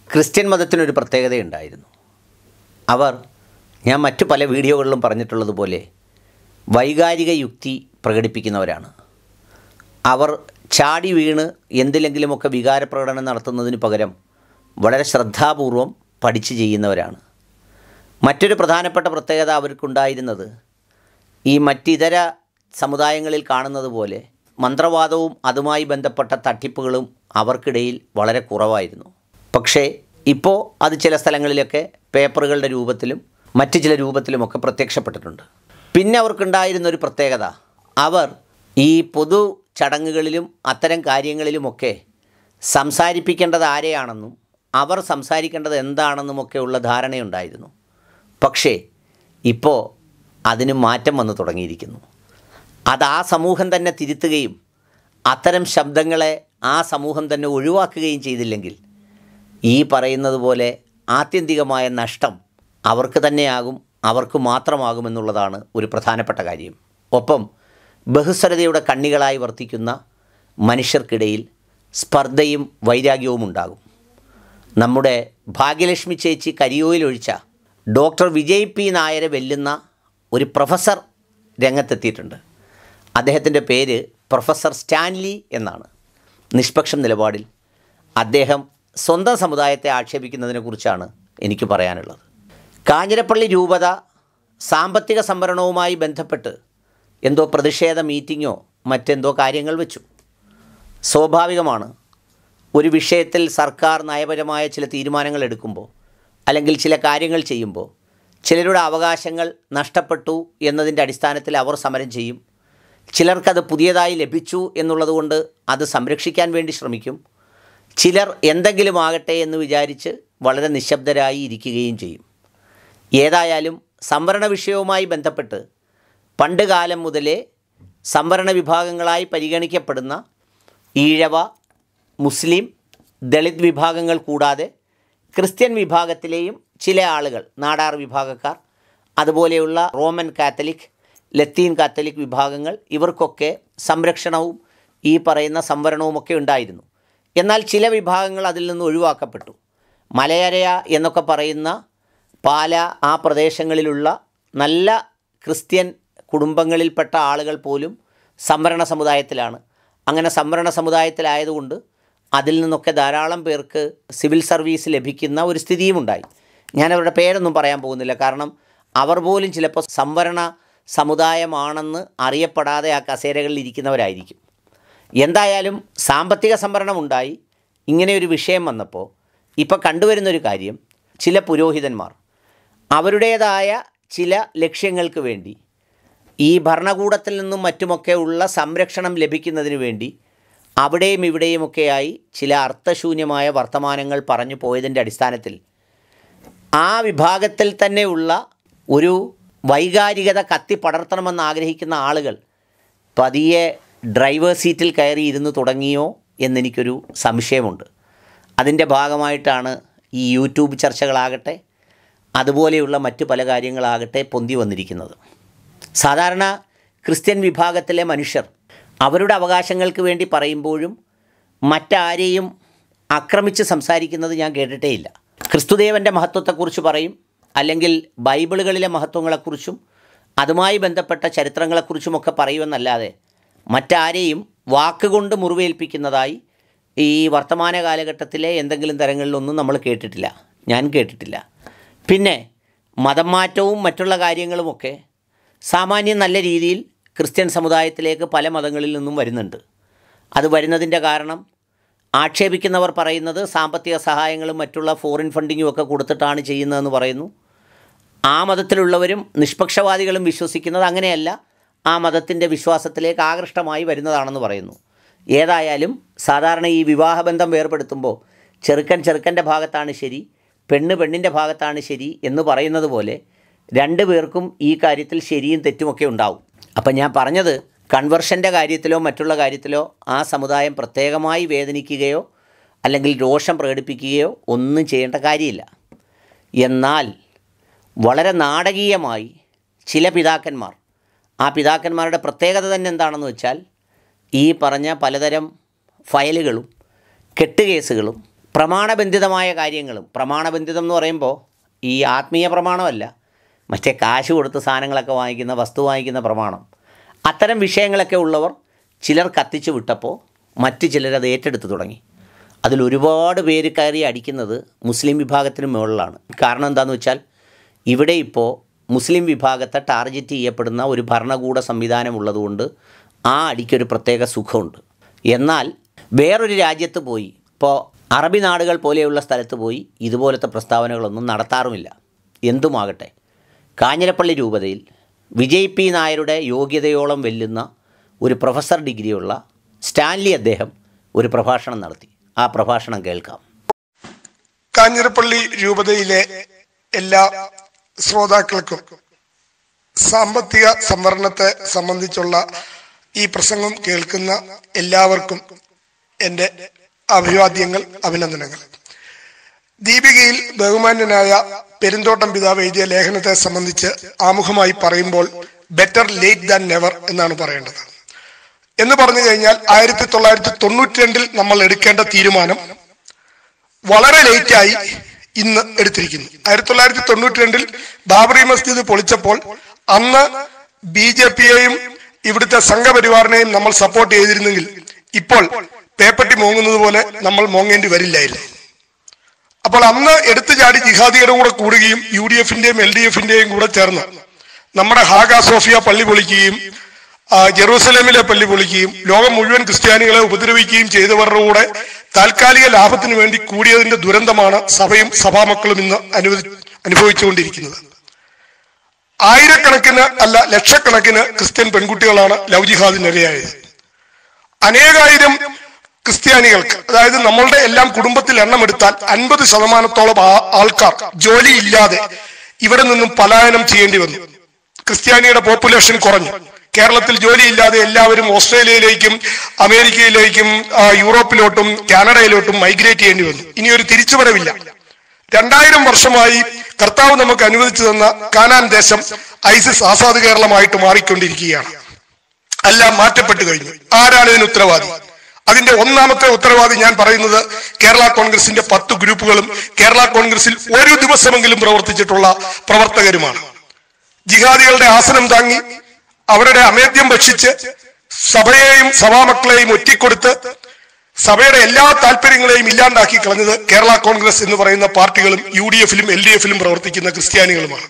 Christian മതത്തിനൊരു പ്രത്യേകതയുണ്ടായിരുന്നു അവർ ഞാൻ മറ്റു പല വീഡിയോകളിലും പറഞ്ഞിട്ടുള്ളതുപോലെ വൈകാരിക യുക്തി പ്രകടിപ്പിക്കുന്നവരാണ് അവർ ചാടി വീണ് എന്തിലെങ്കിലുമൊക്കെ വികാരപ്രകടനം നടത്തുന്നതിന് പകരം വളരെ ശ്രദ്ധാപൂർവം പഠിച്ച് ചെയ്യുന്നവരാണ് മറ്റൊരു പ്രധാനപ്പെട്ട പ്രത്യേകത അവർക്കുണ്ടായിരുന്നത് ഈ മറ്റിതര സമുദായങ്ങളിൽ കാണുന്നത് പോലെ മന്ത്രവാദവും അതുമായി ബന്ധപ്പെട്ട തട്ടിപ്പുകളും അവർക്കിടയിൽ വളരെ കുറവായിരുന്നു പക്ഷേ ഇപ്പോൾ അത് ചില സ്ഥലങ്ങളിലൊക്കെ പേപ്പറുകളുടെ രൂപത്തിലും മറ്റ് ചില രൂപത്തിലുമൊക്കെ പ്രത്യക്ഷപ്പെട്ടിട്ടുണ്ട് പിന്നെ അവർക്കുണ്ടായിരുന്ന ഒരു പ്രത്യേകത അവർ ഈ പൊതു ചടങ്ങുകളിലും അത്തരം കാര്യങ്ങളിലുമൊക്കെ സംസാരിപ്പിക്കേണ്ടത് ആരെയാണെന്നും അവർ സംസാരിക്കേണ്ടത് എന്താണെന്നുമൊക്കെ ഉള്ള ധാരണയുണ്ടായിരുന്നു പക്ഷേ ഇപ്പോൾ അതിന് മാറ്റം വന്നു തുടങ്ങിയിരിക്കുന്നു അത് ആ സമൂഹം തന്നെ തിരുത്തുകയും അത്തരം ശബ്ദങ്ങളെ ആ സമൂഹം തന്നെ ഒഴിവാക്കുകയും ചെയ്തില്ലെങ്കിൽ ഈ പറയുന്നത് പോലെ ആത്യന്തികമായ നഷ്ടം അവർക്ക് തന്നെയാകും അവർക്ക് മാത്രമാകുമെന്നുള്ളതാണ് ഒരു പ്രധാനപ്പെട്ട കാര്യം ഒപ്പം ബഹുസ്വരതയുടെ കണ്ണികളായി വർത്തിക്കുന്ന മനുഷ്യർക്കിടയിൽ സ്പർദ്ധയും വൈരാഗ്യവും ഉണ്ടാകും നമ്മുടെ ഭാഗ്യലക്ഷ്മി ചേച്ചി കരിയോയിലൊഴിച്ച ഡോക്ടർ വിജയ് പി നായരെ വെല്ലുന്ന ഒരു പ്രൊഫസർ രംഗത്തെത്തിയിട്ടുണ്ട് അദ്ദേഹത്തിൻ്റെ പേര് പ്രൊഫസർ സ്റ്റാൻലി എന്നാണ് നിഷ്പക്ഷം നിലപാടിൽ അദ്ദേഹം സ്വന്തം സമുദായത്തെ ആക്ഷേപിക്കുന്നതിനെക്കുറിച്ചാണ് എനിക്ക് പറയാനുള്ളത് കാഞ്ഞിരപ്പള്ളി രൂപത സാമ്പത്തിക സംവരണവുമായി ബന്ധപ്പെട്ട് എന്തോ പ്രതിഷേധ മീറ്റിങ്ങോ മറ്റെന്തോ കാര്യങ്ങൾ വെച്ചു സ്വാഭാവികമാണ് ഒരു വിഷയത്തിൽ സർക്കാർ നയപരമായ ചില തീരുമാനങ്ങൾ എടുക്കുമ്പോൾ അല്ലെങ്കിൽ ചില കാര്യങ്ങൾ ചെയ്യുമ്പോൾ ചിലരുടെ അവകാശങ്ങൾ നഷ്ടപ്പെട്ടു എന്നതിൻ്റെ അടിസ്ഥാനത്തിൽ അവർ സമരം ചെയ്യും ചിലർക്കത് പുതിയതായി ലഭിച്ചു എന്നുള്ളതുകൊണ്ട് അത് സംരക്ഷിക്കാൻ വേണ്ടി ശ്രമിക്കും ചിലർ എന്തെങ്കിലും ആകട്ടെ എന്ന് വിചാരിച്ച് വളരെ നിശബ്ദരായി ഇരിക്കുകയും ചെയ്യും ഏതായാലും സംവരണ വിഷയവുമായി ബന്ധപ്പെട്ട് പണ്ട് കാലം മുതലേ സംവരണ വിഭാഗങ്ങളായി പരിഗണിക്കപ്പെടുന്ന ഈഴവ മുസ്ലിം ദളിത് വിഭാഗങ്ങൾ കൂടാതെ ക്രിസ്ത്യൻ വിഭാഗത്തിലെയും ചില ആളുകൾ നാടാർ വിഭാഗക്കാർ അതുപോലെയുള്ള റോമൻ കാത്തലിക് ലത്തീൻ കാത്തലിക് വിഭാഗങ്ങൾ ഇവർക്കൊക്കെ സംരക്ഷണവും ഈ പറയുന്ന സംവരണവുമൊക്കെ ഉണ്ടായിരുന്നു എന്നാൽ ചില വിഭാഗങ്ങൾ അതിൽ നിന്ന് ഒഴിവാക്കപ്പെട്ടു മലയരയ എന്നൊക്കെ പറയുന്ന പാല ആ പ്രദേശങ്ങളിലുള്ള നല്ല ക്രിസ്ത്യൻ കുടുംബങ്ങളിൽപ്പെട്ട ആളുകൾ പോലും സംവരണ സമുദായത്തിലാണ് അങ്ങനെ സംവരണ സമുദായത്തിലായതുകൊണ്ട് അതിൽ നിന്നൊക്കെ ധാരാളം പേർക്ക് സിവിൽ സർവീസ് ലഭിക്കുന്ന ഒരു സ്ഥിതിയും ഉണ്ടായി ഞാൻ അവരുടെ പേരൊന്നും പറയാൻ പോകുന്നില്ല കാരണം അവർ പോലും ചിലപ്പോൾ സംവരണ സമുദായമാണെന്ന് അറിയപ്പെടാതെ ആ കസേരകളിൽ ഇരിക്കുന്നവരായിരിക്കും എന്തായാലും സാമ്പത്തിക സംവരണം ഉണ്ടായി ഇങ്ങനെ ഒരു വിഷയം വന്നപ്പോൾ ഇപ്പോൾ കണ്ടുവരുന്നൊരു കാര്യം ചില പുരോഹിതന്മാർ അവരുടേതായ ചില ലക്ഷ്യങ്ങൾക്ക് വേണ്ടി ഈ ഭരണകൂടത്തിൽ നിന്നും മറ്റുമൊക്കെ ഉള്ള സംരക്ഷണം ലഭിക്കുന്നതിന് വേണ്ടി അവിടെയും ഇവിടെയുമൊക്കെയായി ചില അർത്ഥശൂന്യമായ വർത്തമാനങ്ങൾ പറഞ്ഞു പോയതിൻ്റെ അടിസ്ഥാനത്തിൽ ആ വിഭാഗത്തിൽ തന്നെയുള്ള ഒരു വൈകാരികത കത്തി പടർത്തണമെന്ന് ആഗ്രഹിക്കുന്ന ആളുകൾ പതിയെ ഡ്രൈവർ സീറ്റിൽ കയറി ഇരുന്ന് തുടങ്ങിയോ എന്നെനിക്കൊരു സംശയമുണ്ട് അതിൻ്റെ ഭാഗമായിട്ടാണ് ഈ യൂട്യൂബ് ചർച്ചകളാകട്ടെ അതുപോലെയുള്ള മറ്റു പല കാര്യങ്ങളാകട്ടെ പൊന്തി വന്നിരിക്കുന്നത് സാധാരണ ക്രിസ്ത്യൻ വിഭാഗത്തിലെ മനുഷ്യർ അവരുടെ അവകാശങ്ങൾക്ക് വേണ്ടി പറയുമ്പോഴും മറ്റാരെയും ആക്രമിച്ച് സംസാരിക്കുന്നത് ഞാൻ കേട്ടിട്ടേയില്ല ക്രിസ്തുദേവൻ്റെ മഹത്വത്തെക്കുറിച്ച് പറയും അല്ലെങ്കിൽ ബൈബിളുകളിലെ മഹത്വങ്ങളെക്കുറിച്ചും അതുമായി ബന്ധപ്പെട്ട ചരിത്രങ്ങളെക്കുറിച്ചുമൊക്കെ പറയുമെന്നല്ലാതെ മറ്റാരെയും വാക്കുകൊണ്ട് മുറിവേൽപ്പിക്കുന്നതായി ഈ വർത്തമാന കാലഘട്ടത്തിലെ എന്തെങ്കിലും തരങ്ങളിലൊന്നും നമ്മൾ കേട്ടിട്ടില്ല ഞാൻ കേട്ടിട്ടില്ല പിന്നെ മതം മാറ്റവും മറ്റുള്ള കാര്യങ്ങളുമൊക്കെ സാമാന്യം നല്ല രീതിയിൽ ക്രിസ്ത്യൻ സമുദായത്തിലേക്ക് പല മതങ്ങളിൽ നിന്നും വരുന്നുണ്ട് അത് വരുന്നതിൻ്റെ കാരണം ആക്ഷേപിക്കുന്നവർ പറയുന്നത് സാമ്പത്തിക സഹായങ്ങളും മറ്റുള്ള ഫോറിൻ ഫണ്ടിങ്ങും ഒക്കെ കൊടുത്തിട്ടാണ് ചെയ്യുന്നതെന്ന് പറയുന്നു ആ മതത്തിലുള്ളവരും നിഷ്പക്ഷവാദികളും വിശ്വസിക്കുന്നത് അങ്ങനെയല്ല ആ മതത്തിൻ്റെ വിശ്വാസത്തിലേക്ക് ആകൃഷ്ടമായി വരുന്നതാണെന്ന് പറയുന്നു ഏതായാലും സാധാരണ ഈ വിവാഹബന്ധം വേർപെടുത്തുമ്പോൾ ചെറുക്കൻ ചെറുക്കൻ്റെ ഭാഗത്താണ് ശരി പെണ്ണ് പെണ്ണിൻ്റെ ഭാഗത്താണ് ശരി എന്ന് പറയുന്നത് പോലെ രണ്ട് പേർക്കും ഈ കാര്യത്തിൽ ശരിയും തെറ്റുമൊക്കെ ഉണ്ടാവും അപ്പം ഞാൻ പറഞ്ഞത് കൺവെർഷൻ്റെ കാര്യത്തിലോ മറ്റുള്ള കാര്യത്തിലോ ആ സമുദായം പ്രത്യേകമായി വേദനിക്കുകയോ അല്ലെങ്കിൽ രോഷം പ്രകടിപ്പിക്കുകയോ ഒന്നും ചെയ്യേണ്ട കാര്യമില്ല എന്നാൽ വളരെ നാടകീയമായി ചില പിതാക്കന്മാർ ആ പിതാക്കന്മാരുടെ പ്രത്യേകത തന്നെ എന്താണെന്ന് വെച്ചാൽ ഈ പറഞ്ഞ പലതരം ഫയലുകളും കെട്ടുകേസുകളും പ്രമാണബന്ധിതമായ കാര്യങ്ങളും പ്രമാണബന്ധിതം എന്ന് പറയുമ്പോൾ ഈ ആത്മീയ പ്രമാണമല്ല മറ്റേ കാശ് കൊടുത്ത് സാധനങ്ങളൊക്കെ വാങ്ങിക്കുന്ന വസ്തു വാങ്ങിക്കുന്ന പ്രമാണം അത്തരം വിഷയങ്ങളൊക്കെ ഉള്ളവർ ചിലർ കത്തിച്ചു വിട്ടപ്പോൾ മറ്റു ചിലരത് ഏറ്റെടുത്ത് തുടങ്ങി അതിൽ ഒരുപാട് പേര് കയറി അടിക്കുന്നത് മുസ്ലിം വിഭാഗത്തിന് മുകളിലാണ് കാരണം എന്താണെന്ന് വെച്ചാൽ ഇവിടെ ഇപ്പോൾ മുസ്ലിം വിഭാഗത്തെ ടാർഗറ്റ് ചെയ്യപ്പെടുന്ന ഒരു ഭരണകൂട സംവിധാനം ഉള്ളതുകൊണ്ട് ആ അടിക്കൊരു പ്രത്യേക സുഖമുണ്ട് എന്നാൽ വേറൊരു രാജ്യത്ത് പോയി ഇപ്പോൾ അറബി നാടുകൾ പോലെയുള്ള സ്ഥലത്ത് പോയി ഇതുപോലത്തെ പ്രസ്താവനകളൊന്നും നടത്താറുമില്ല എന്തുമാകട്ടെ കാഞ്ഞിരപ്പള്ളി രൂപതയിൽ വിജയ് പി നായരുടെ യോഗ്യതയോളം വെല്ലുന്ന ഒരു പ്രൊഫസർ ഡിഗ്രിയുള്ള സ്റ്റാൻലി അദ്ദേഹം ഒരു പ്രഭാഷണം നടത്തി ആ പ്രഭാഷണം കേൾക്കാം കാഞ്ഞിരപ്പള്ളി രൂപതയിലെ എല്ലാ ശ്രോതാക്കൾക്കും സാമ്പത്തിക സംവരണത്തെ സംബന്ധിച്ചുള്ള ഈ പ്രസംഗം കേൾക്കുന്ന എല്ലാവർക്കും എൻ്റെ അഭിവാദ്യങ്ങൾ അഭിനന്ദനങ്ങൾ ദീപികയിൽ ബഹുമാന്യനായ പെരുന്തോട്ടം പിതാവ് എഴുതിയ ലേഖനത്തെ സംബന്ധിച്ച് ആമുഖമായി പറയുമ്പോൾ ബെറ്റർ ലേറ്റ് ദാൻ നെവർ എന്നാണ് പറയേണ്ടത് എന്ന് പറഞ്ഞു കഴിഞ്ഞാൽ ആയിരത്തി തൊള്ളായിരത്തി തൊണ്ണൂറ്റി രണ്ടിൽ നമ്മൾ എടുക്കേണ്ട തീരുമാനം വളരെ ലേറ്റായി ഇന്ന് എടുത്തിരിക്കുന്നു ആയിരത്തി തൊള്ളായിരത്തി തൊണ്ണൂറ്റി രണ്ടിൽ ബാബറി മസ്ജിദ് പൊളിച്ചപ്പോൾ അന്ന് ബി ജെ പിയെയും ഇവിടുത്തെ സംഘപരിവാറിനെയും നമ്മൾ സപ്പോർട്ട് ചെയ്തിരുന്നെങ്കിൽ ഇപ്പോൾ പേപ്പട്ടി മോങ്ങുന്നത് പോലെ നമ്മൾ മോങ്ങേണ്ടി വരില്ലായിരുന്നു അപ്പോൾ അന്ന് എടുത്തു ചാടി ജിഹാദികളും കൂടെ കൂടുകയും യു ഡി എഫിന്റെയും എൽ ഡി എഫിന്റെയും കൂടെ ചേർന്ന് നമ്മുടെ ഹാഗ സോഫിയ പള്ളി പൊളിക്കുകയും ആ, ജെറൂസലേമിലെ പള്ളി പൊളിക്കുകയും ലോകം മുഴുവൻ ക്രിസ്ത്യാനികളെ ഉപദ്രവിക്കുകയും ചെയ്തവരുടെ കൂടെ താൽക്കാലിക ലാഭത്തിന് വേണ്ടി കൂടിയതിന്റെ ദുരന്തമാണ് സഭയും സഭാമക്കളും ഇന്ന് അനുവദി അനുഭവിച്ചുകൊണ്ടിരിക്കുന്നത് ആയിരക്കണക്കിന് അല്ല ലക്ഷക്കണക്കിന് ക്രിസ്ത്യൻ പെൺകുട്ടികളാണ് ലവ് ജിഹാദിനിരയായത് അനേകായിരം ക്രിസ്ത്യാനികൾക്ക് അതായത് നമ്മളുടെ എല്ലാം കുടുംബത്തിൽ എണ്ണം എടുത്താൽ അൻപത് ശതമാനത്തോളം ആ- ആൾക്കാർ ജോലിയില്ലാതെ ഇവിടെ നിന്നും പലായനം ചെയ്യേണ്ടി വന്നു ക്രിസ്ത്യാനിയുടെ പോപ്പുലേഷൻ കുറഞ്ഞു കേരളത്തിൽ ജോലിയില്ലാതെ എല്ലാവരും ഓസ്ട്രേലിയയിലേക്കും അമേരിക്കയിലേക്കും ആ, യൂറോപ്പിലോട്ടും കാനഡയിലോട്ടും മൈഗ്രേറ്റ് ചെയ്യേണ്ടി വന്നു ഇനി ഒരു തിരിച്ചുവരവില്ല രണ്ടായിരം വർഷമായി കർത്താവ് നമുക്ക് അനുവദിച്ചു തന്ന കാനാൻ ദേശം ഐസിസ് ആസാദ് കേരളമായിട്ട് മാറിക്കൊണ്ടിരിക്കുകയാണ് എല്ലാം മാറ്റപ്പെട്ടു കഴിഞ്ഞു ആരാണ് ഇതിന് ഉത്തരവാദി അതിന്റെ ഒന്നാമത്തെ ഉത്തരവാദി ഞാൻ പറയുന്നത് കേരള കോൺഗ്രസിന്റെ പത്ത് ഗ്രൂപ്പുകളും കേരള കോൺഗ്രസിൽ ഒരു ദിവസമെങ്കിലും പ്രവർത്തിച്ചിട്ടുള്ള പ്രവർത്തകരുമാണ് ജിഹാദികളുടെ ആസനം താങ്ങി അവരുടെ അമേദ്യം ഭക്ഷിച്ച് സഭയെയും സഭാമക്കളെയും ഒറ്റിക്കൊടുത്ത് സഭയുടെ എല്ലാ താല്പര്യങ്ങളെയും ഇല്ലാണ്ടാക്കി കളഞ്ഞത് കേരള കോൺഗ്രസ് എന്ന് പറയുന്ന പാർട്ടികളും യു ഡി എഫിലും എൽ ഡി എഫിലും പ്രവർത്തിക്കുന്ന ക്രിസ്ത്യാനികളുമാണ്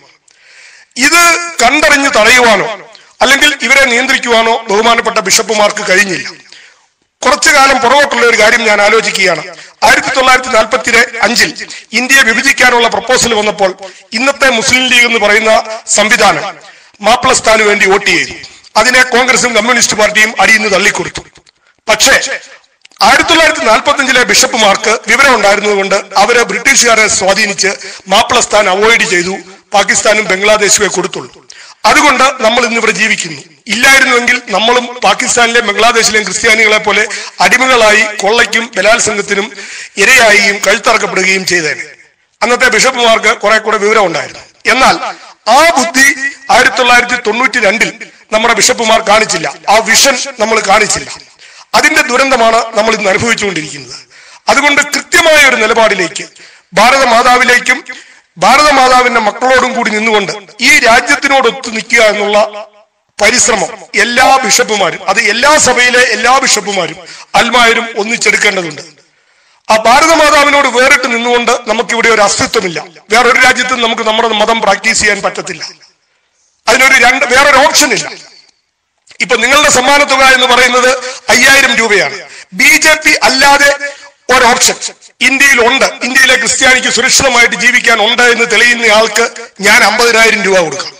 ഇത് കണ്ടറിഞ്ഞ് തടയുവാനോ അല്ലെങ്കിൽ ഇവരെ നിയന്ത്രിക്കുവാനോ ബഹുമാനപ്പെട്ട ബിഷപ്പുമാർക്ക് കഴിഞ്ഞില്ല കുറച്ചു കാലം പുറകോട്ടുള്ള ഒരു കാര്യം ഞാൻ ആലോചിക്കുകയാണ് ആയിരത്തി തൊള്ളായിരത്തി നാൽപ്പത്തി അഞ്ചിൽ ഇന്ത്യയെ വിഭജിക്കാനുള്ള പ്രപ്പോസൽ വന്നപ്പോൾ ഇന്നത്തെ മുസ്ലിം ലീഗ് എന്ന് പറയുന്ന സംവിധാനം മാപ്പിളസ്ഥാന് വേണ്ടി വോട്ട് ചെയ്തു അതിനെ കോൺഗ്രസും കമ്മ്യൂണിസ്റ്റ് പാർട്ടിയും അടിയിന്ന് തള്ളിക്കൊടുത്തു പക്ഷേ ആയിരത്തി തൊള്ളായിരത്തി നാൽപ്പത്തി അഞ്ചിലെ ബിഷപ്പുമാർക്ക് വിവരം ഉണ്ടായിരുന്നതുകൊണ്ട് അവര് ബ്രിട്ടീഷുകാരെ സ്വാധീനിച്ച് മാപ്പിളസ്ഥാൻ അവോയ്ഡ് ചെയ്തു പാകിസ്ഥാനും ബംഗ്ലാദേശുമേ കൊടുത്തുള്ളൂ അതുകൊണ്ട് നമ്മൾ ഇന്ന് ഇവിടെ ജീവിക്കുന്നു ഇല്ലായിരുന്നുവെങ്കിൽ നമ്മളും പാകിസ്ഥാനിലെയും ബംഗ്ലാദേശിലെയും ക്രിസ്ത്യാനികളെ പോലെ അടിമകളായി കൊള്ളയ്ക്കും ബലാത്സംഗത്തിനും ഇരയാവുകയും കഴുത്തറക്കപ്പെടുകയും ചെയ്തേനെ അന്നത്തെ ബിഷപ്പുമാർക്ക് കുറെ കൂടെ വിവരം ഉണ്ടായിരുന്നു എന്നാൽ ആ ബുദ്ധി ആയിരത്തി തൊള്ളായിരത്തി തൊണ്ണൂറ്റി രണ്ടിൽ നമ്മുടെ ബിഷപ്പുമാർ കാണിച്ചില്ല ആ വിഷൻ നമ്മൾ കാണിച്ചില്ല അതിന്റെ ദുരന്തമാണ് നമ്മൾ ഇന്ന് അനുഭവിച്ചുകൊണ്ടിരിക്കുന്നത് അതുകൊണ്ട് കൃത്യമായ ഒരു നിലപാടിലേക്ക് ഭാരത മാതാവിലേക്കും ഭാരത മാതാവിന്റെ മക്കളോടും കൂടി നിന്നുകൊണ്ട് ഈ രാജ്യത്തിനോടൊത്ത് നിൽക്കുക എന്നുള്ള പരിശ്രമം എല്ലാ ബിഷപ്പുമാരും അത് എല്ലാ സഭയിലെ എല്ലാ ബിഷപ്പുമാരും അൽമായരും ഒന്നിച്ചെടുക്കേണ്ടതുണ്ട് ആ ഭാരത മാതാവിനോട് വേറിട്ട് നിന്നുകൊണ്ട് നമുക്ക് ഇവിടെ ഒരു അസ്തിത്വമില്ല വേറൊരു രാജ്യത്തും നമുക്ക് നമ്മുടെ മതം പ്രാക്ടീസ് ചെയ്യാൻ പറ്റത്തില്ല അതിനൊരു രണ്ട് വേറൊരു ഓപ്ഷൻ ഇല്ല ഇപ്പൊ നിങ്ങളുടെ സമ്മാന തുക എന്ന് പറയുന്നത് അയ്യായിരം രൂപയാണ് ബി ജെ പി അല്ലാതെ ഒരു ഓപ്ഷൻ ഇന്ത്യയിൽ ഉണ്ട് ഇന്ത്യയിലെ ക്രിസ്ത്യാനിക്ക് സുരക്ഷിതമായിട്ട് ജീവിക്കാൻ ഉണ്ട് എന്ന് തെളിയുന്ന ആൾക്ക് ഞാൻ അമ്പതിനായിരം രൂപ കൊടുക്കാം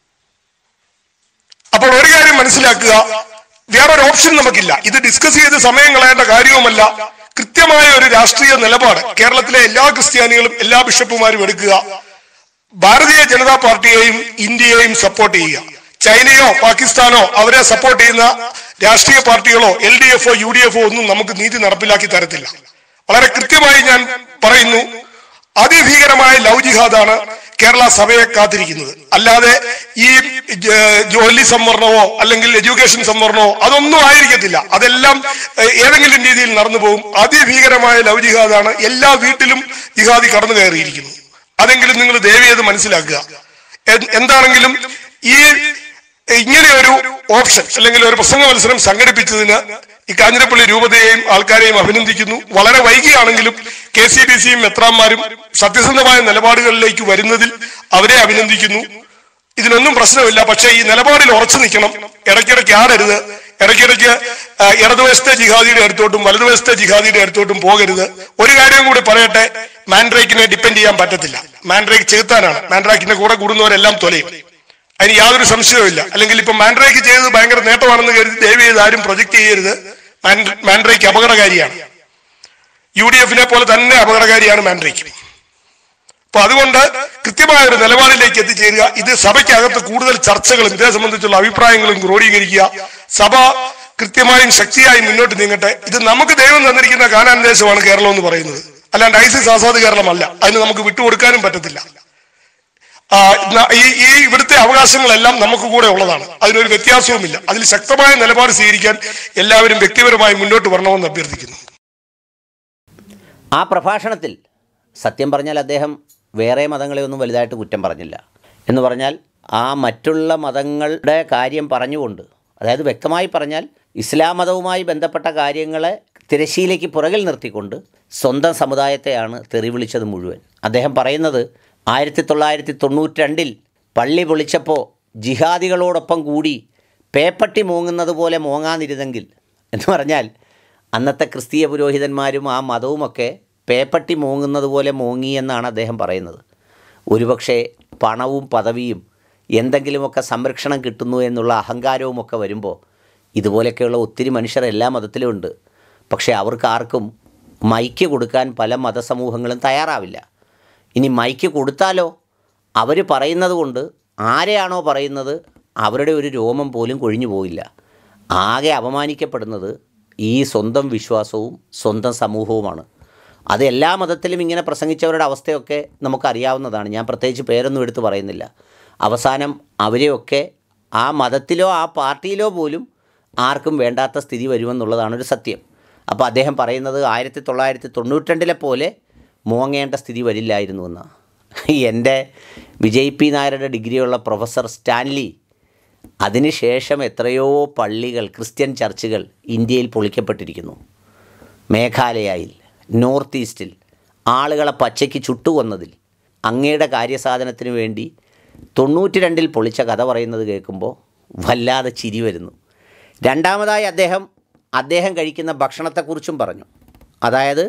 അപ്പോൾ ഒരു കാര്യം മനസ്സിലാക്കുക വേറൊരു ഓപ്ഷൻ നമുക്കില്ല ഇത് ഡിസ്കസ് ചെയ്ത് സമയം കളയേണ്ട കാര്യവുമല്ല കൃത്യമായ ഒരു രാഷ്ട്രീയ നിലപാട് കേരളത്തിലെ എല്ലാ ക്രിസ്ത്യാനികളും എല്ലാ ബിഷപ്പുമാരും എടുക്കുക ഭാരതീയ ജനതാ പാർട്ടിയെയും ഇന്ത്യയെയും സപ്പോർട്ട് ചെയ്യുക ചൈനയോ പാകിസ്ഥാനോ അവരെ സപ്പോർട്ട് ചെയ്യുന്ന രാഷ്ട്രീയ പാർട്ടികളോ എൽ ഡി എഫോ യു ഡി എഫോ ഒന്നും നമുക്ക് നീതി നടപ്പിലാക്കി തരത്തില്ല വളരെ കൃത്യമായി ഞാൻ പറയുന്നു അതിഭീകരമായ ലവ് ജിഹാദാണ് കേരള സഭയെ കാത്തിരിക്കുന്നത് അല്ലാതെ ഈ ജ- ജോലി സംവരണമോ അല്ലെങ്കിൽ എഡ്യൂക്കേഷൻ സംവരണമോ അതൊന്നും ആയിരിക്കത്തില്ല അതെല്ലാം ഏഹ്, ഏതെങ്കിലും രീതിയിൽ നടന്നു പോകും അതിഭീകരമായ ലവ് ജിഹാദാണ് എല്ലാ വീട്ടിലും ജിഹാദി കടന്നു കയറിയിരിക്കുന്നു അതെങ്കിലും നിങ്ങൾ ദയവേത് മനസ്സിലാക്കുക എ- എന്താണെങ്കിലും ഈ ഇങ്ങനെ ഒരു ഓപ്ഷൻ അല്ലെങ്കിൽ ഒരു പ്രസംഗ മത്സരം സംഘടിപ്പിച്ചതിന് ഈ കാഞ്ഞിരപ്പള്ളി രൂപതയെയും ആൾക്കാരെയും അഭിനന്ദിക്കുന്നു വളരെ വൈകിയാണെങ്കിലും കെ സി ഡി സിയും മെത്രാന്മാരും സത്യസന്ധമായ നിലപാടുകളിലേക്ക് വരുന്നതിൽ അവരെ അഭിനന്ദിക്കുന്നു ഇതിനൊന്നും പ്രശ്നമില്ല പക്ഷേ ഈ നിലപാടിൽ ഉറച്ചു നിൽക്കണം ഇടയ്ക്കിടയ്ക്ക് ആടരുത് ഇടയ്ക്കിടയ്ക്ക് ആ, ഇടതുവശത്തെ ജിഹാദിയുടെ അടുത്തോട്ടും വലതുവശത്തെ ജിഹാദിയുടെ അടുത്തോട്ടും പോകരുത് ഒരു കാര്യം കൂടി പറയട്ടെ മാൻഡ്രേക്കിനെ ഡിപ്പെൻഡ് ചെയ്യാൻ പറ്റത്തില്ല മാൻഡ്രേക്ക് ചെകുത്താനാണ് മാൻഡ്രാക്കിന്റെ കൂടെ കൂടുന്നവരെല്ലാം തൊലയും അതിന് യാതൊരു സംശയവുമില്ല അല്ലെങ്കിൽ ഇപ്പൊ മാൻഡ്രേക്ക് ചെയ്തത് ഭയങ്കര നേട്ടമാണെന്ന് കരുതി ദയവ് ചെയ്ത് ആരും പ്രൊജക്ട് ചെയ്യരുത് മാൻ- മാൻഡ്രേക്ക് അപകടകാരിയാണ് യു ഡി എഫിനെ പോലെ തന്നെ അപകടകാരിയാണ് മാൻഡ്രേക്ക് അപ്പൊ അതുകൊണ്ട് കൃത്യമായ ഒരു നിലപാടിലേക്ക് എത്തിച്ചേരുക ഇത് സഭയ്ക്കകത്ത് കൂടുതൽ ചർച്ചകളും ഇതേ സംബന്ധിച്ചുള്ള അഭിപ്രായങ്ങളും ക്രോഡീകരിക്കുക സഭ കൃത്യമായും ശക്തിയായും മുന്നോട്ട് നീങ്ങട്ടെ ഇത് നമുക്ക് ദൈവം തന്നിരിക്കുന്ന കാനാൻ ദേശമാണ് കേരളം എന്ന് പറയുന്നത് അല്ലാണ്ട് ഐസിസ് ആസാദ് കേരളമല്ല അതിന് നമുക്ക് വിട്ടുകൊടുക്കാനും പറ്റത്തില്ല ആ, ന- ഈ ഈ ഇവിടുത്തെ അവകാശങ്ങളെല്ലാം നമുക്ക് കൂടെ ഉള്ളതാണ് അതിനൊരു വ്യത്യാസവുമില്ല അതിൽ ശക്തമായ നിലപാട് സ്വീകരിക്കാൻ എല്ലാവരും വ്യക്തിപരമായി മുന്നോട്ട് വരണമെന്ന് അഭ്യർത്ഥിക്കുന്നു ആ പ്രഭാഷണത്തിൽ സത്യം പറഞ്ഞാൽ അദ്ദേഹം വേറെ മതങ്ങളെ ഒന്നും വലുതായിട്ട് കുറ്റം പറഞ്ഞില്ല എന്ന് പറഞ്ഞാൽ ആ മറ്റുള്ള മതങ്ങളുടെ കാര്യം പറഞ്ഞുകൊണ്ട് അതായത് വ്യക്തമായി പറഞ്ഞാൽ ഇസ്ലാം മതവുമായി ബന്ധപ്പെട്ട കാര്യങ്ങളെ തിരശ്ശീലയ്ക്ക് പുറകിൽ നിർത്തിക്കൊണ്ട് സ്വന്തം സമുദായത്തെയാണ് തെറി വിളിച്ചത് മുഴുവൻ അദ്ദേഹം പറയുന്നത് ആയിരത്തി തൊള്ളായിരത്തി തൊണ്ണൂറ്റി രണ്ടിൽ പള്ളി പൊളിച്ചപ്പോൾ ജിഹാദികളോടൊപ്പം കൂടി പേപ്പട്ടി മൂങ്ങുന്നത് പോലെ മൂങ്ങാതിരുന്നെങ്കിൽ എന്ന് പറഞ്ഞാൽ അന്നത്തെ ക്രിസ്തീയ പുരോഹിതന്മാരും ആ മതവുമൊക്കെ പേപ്പട്ടി മൂങ്ങുന്നത് പോലെ മൂങ്ങി എന്നാണ് അദ്ദേഹം പറയുന്നത് ഒരുപക്ഷെ പണവും പദവിയും എന്തെങ്കിലുമൊക്കെ സംരക്ഷണം കിട്ടുന്നു എന്നുള്ള അഹങ്കാരവുമൊക്കെ വരുമ്പോൾ ഇതുപോലെയൊക്കെയുള്ള ഒത്തിരി മനുഷ്യർ എല്ലാ മതത്തിലും ഉണ്ട് പക്ഷേ അവർക്ക് ആർക്കും മൈക്ക് കൊടുക്കാൻ പല മതസമൂഹങ്ങളും തയ്യാറാവില്ല ഇനി മൈക്ക് കൊടുത്താലോ അവർ പറയുന്നത് കൊണ്ട് ആരെയാണോ പറയുന്നത് അവരുടെ ഒരു രോമം പോലും കൊഴിഞ്ഞു പോയില്ല ആകെ അപമാനിക്കപ്പെടുന്നത് ഈ സ്വന്തം വിശ്വാസവും സ്വന്തം സമൂഹവുമാണ് അത് എല്ലാ മതത്തിലും ഇങ്ങനെ പ്രസംഗിച്ചവരുടെ അവസ്ഥയൊക്കെ നമുക്കറിയാവുന്നതാണ് ഞാൻ പ്രത്യേകിച്ച് പേരൊന്നും എടുത്ത് പറയുന്നില്ല അവസാനം അവരെയൊക്കെ ആ മതത്തിലോ ആ പാർട്ടിയിലോ പോലും ആർക്കും വേണ്ടാത്ത സ്ഥിതി വരുമെന്നുള്ളതാണ് ഒരു സത്യം അപ്പോൾ അദ്ദേഹം പറയുന്നത് ആയിരത്തി തൊള്ളായിരത്തി തൊണ്ണൂറ്റിരണ്ടിലെ പോലെ മോങ്ങേണ്ട സ്ഥിതി വരില്ലായിരുന്നു എന്നാണ് എൻ്റെ വിജയ് പി നായരുടെ ഡിഗ്രിയുള്ള പ്രൊഫസർ സ്റ്റാൻലി അതിനുശേഷം എത്രയോ പള്ളികൾ ക്രിസ്ത്യൻ ചർച്ചുകൾ ഇന്ത്യയിൽ പൊളിക്കപ്പെട്ടിരിക്കുന്നു മേഘാലയയിൽ നോർത്ത് ഈസ്റ്റിൽ ആളുകളെ പച്ചയ്ക്ക് ചുട്ടുകൊന്നതിൽ അങ്ങയുടെ കാര്യസാധനത്തിന് വേണ്ടി തൊണ്ണൂറ്റി രണ്ടിൽ പൊളിച്ച കഥ പറയുന്നത് കേൾക്കുമ്പോൾ വല്ലാതെ ചിരി വരുന്നു രണ്ടാമതായി അദ്ദേഹം അദ്ദേഹം കഴിക്കുന്ന ഭക്ഷണത്തെക്കുറിച്ചും പറഞ്ഞു അതായത്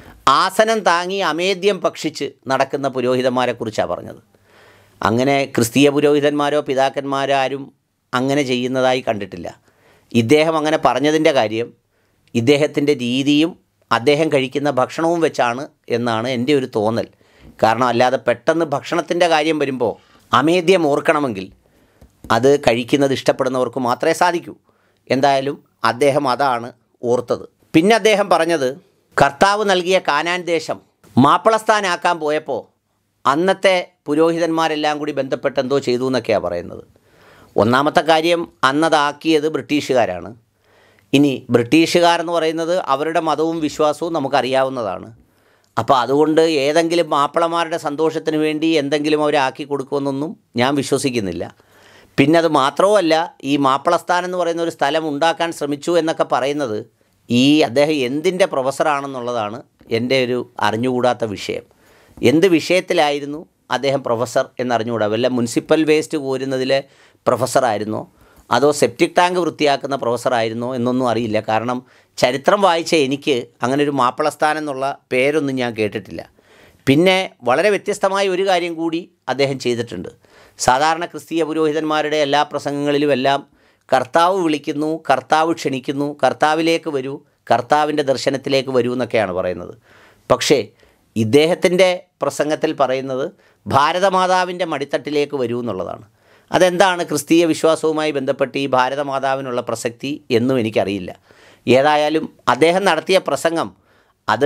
ആസനം താങ്ങി അമേദ്യം ഭക്ഷിച്ച് നടക്കുന്ന പുരോഹിതന്മാരെക്കുറിച്ചാണ് പറഞ്ഞത് അങ്ങനെ ക്രിസ്തീയ പുരോഹിതന്മാരോ പിതാക്കന്മാരോ ആരും അങ്ങനെ ചെയ്യുന്നതായി കണ്ടിട്ടില്ല ഇദ്ദേഹം അങ്ങനെ പറഞ്ഞതിൻ്റെ കാര്യം ഇദ്ദേഹത്തിൻ്റെ രീതിയും അദ്ദേഹം കഴിക്കുന്ന ഭക്ഷണവും വെച്ചാണ് എന്നാണ് എൻ്റെ ഒരു തോന്നൽ കാരണം അല്ലാതെ പെട്ടെന്ന് ഭക്ഷണത്തിൻ്റെ കാര്യം വരുമ്പോൾ അമേദ്യം ഓർക്കണമെങ്കിൽ അത് കഴിക്കുന്നത് ഇഷ്ടപ്പെടുന്നവർക്ക് മാത്രമേ സാധിക്കൂ എന്തായാലും അദ്ദേഹം അതാണ് ഓർത്തത് പിന്നെ അദ്ദേഹം പറഞ്ഞത് കർത്താവ് നൽകിയ കാനാൻ ദേശം മാപ്പിളസ്ഥാനാക്കാൻ പോയപ്പോൾ അന്നത്തെ പുരോഹിതന്മാരെല്ലാം കൂടി ബന്ധപ്പെട്ട് എന്തോ ചെയ്തു എന്നൊക്കെയാണ് പറയുന്നത് ഒന്നാമത്തെ കാര്യം അന്നതാക്കിയത് ബ്രിട്ടീഷുകാരാണ് ഇനി ബ്രിട്ടീഷുകാരെന്ന് പറയുന്നത് അവരുടെ മതവും വിശ്വാസവും നമുക്കറിയാവുന്നതാണ് അപ്പോൾ അതുകൊണ്ട് ഏതെങ്കിലും മാപ്പിളമാരുടെ സന്തോഷത്തിന് വേണ്ടി എന്തെങ്കിലും അവരാക്കി കൊടുക്കുമെന്നൊന്നും ഞാൻ വിശ്വസിക്കുന്നില്ല പിന്നെ അത് മാത്രവുമല്ല ഈ മാപ്പിളസ്ഥാനം എന്ന് പറയുന്ന ഒരു സ്ഥലം ഉണ്ടാക്കാൻ ശ്രമിച്ചു എന്നൊക്കെ പറയുന്നത് ഈ അദ്ദേഹം എന്തിൻ്റെ പ്രൊഫസറാണെന്നുള്ളതാണ് എൻ്റെ ഒരു അറിഞ്ഞുകൂടാത്ത വിഷയം എന്ത് വിഷയത്തിലായിരുന്നു അദ്ദേഹം പ്രൊഫസർ എന്നറിഞ്ഞുകൂടാ വല്ല മുനിസിപ്പൽ വേസ്റ്റ് കോരുന്നതിലെ പ്രൊഫസറായിരുന്നോ അതോ സെപ്റ്റിക് ടാങ്ക് വൃത്തിയാക്കുന്ന പ്രൊഫസറായിരുന്നോ എന്നൊന്നും അറിയില്ല കാരണം ചരിത്രം വായിച്ച എനിക്ക് അങ്ങനെ ഒരു മാപ്പിളസ്ഥാനം എന്നുള്ള പേരൊന്നും ഞാൻ കേട്ടിട്ടില്ല പിന്നെ വളരെ വ്യത്യസ്തമായ ഒരു കാര്യം കൂടി അദ്ദേഹം ചെയ്തിട്ടുണ്ട് സാധാരണ ക്രിസ്തീയ പുരോഹിതന്മാരുടെ എല്ലാ പ്രസംഗങ്ങളിലും എല്ലാം കർത്താവ് വിളിക്കുന്നു കർത്താവ് ക്ഷണിക്കുന്നു കർത്താവിലേക്ക് വരൂ കർത്താവിൻ്റെ ദർശനത്തിലേക്ക് വരൂ എന്നൊക്കെയാണ് പറയുന്നത് പക്ഷേ ഇദ്ദേഹത്തിൻ്റെ പ്രസംഗത്തിൽ പറയുന്നത് ഭാരതമാതാവിൻ്റെ മടിത്തട്ടിലേക്ക് വരൂ എന്നുള്ളതാണ് അതെന്താണ് ക്രിസ്തീയ വിശ്വാസവുമായി ബന്ധപ്പെട്ട് ഈ ഭാരതമാതാവിനുള്ള പ്രസക്തി എന്നും എനിക്കറിയില്ല ഏതായാലും അദ്ദേഹം നടത്തിയ പ്രസംഗം അത്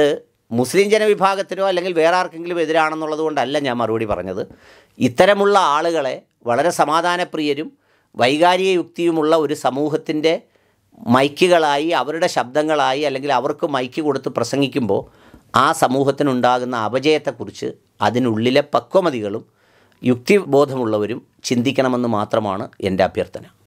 മുസ്ലിം ജനവിഭാഗത്തിനോ അല്ലെങ്കിൽ വേറെ ആർക്കെങ്കിലും എതിരാണെന്നുള്ളത് കൊണ്ടല്ല ഞാൻ മറുപടി പറഞ്ഞത് ഇത്തരമുള്ള ആളുകളെ വളരെ സമാധാനപ്രിയരും വൈകാരിക യുക്തിയുമുള്ള ഒരു സമൂഹത്തിൻ്റെ മൈക്കുകളായി അവരുടെ ശബ്ദങ്ങളായി അല്ലെങ്കിൽ അവർക്ക് മൈക്ക് കൊടുത്ത് പ്രസംഗിക്കുമ്പോൾ ആ സമൂഹത്തിനുണ്ടാകുന്ന അപജയത്തെക്കുറിച്ച് അതിനുള്ളിലെ പക്വമതികളും യുക്തിബോധമുള്ളവരും ചിന്തിക്കണമെന്ന് മാത്രമാണ് എൻ്റെ അഭ്യർത്ഥന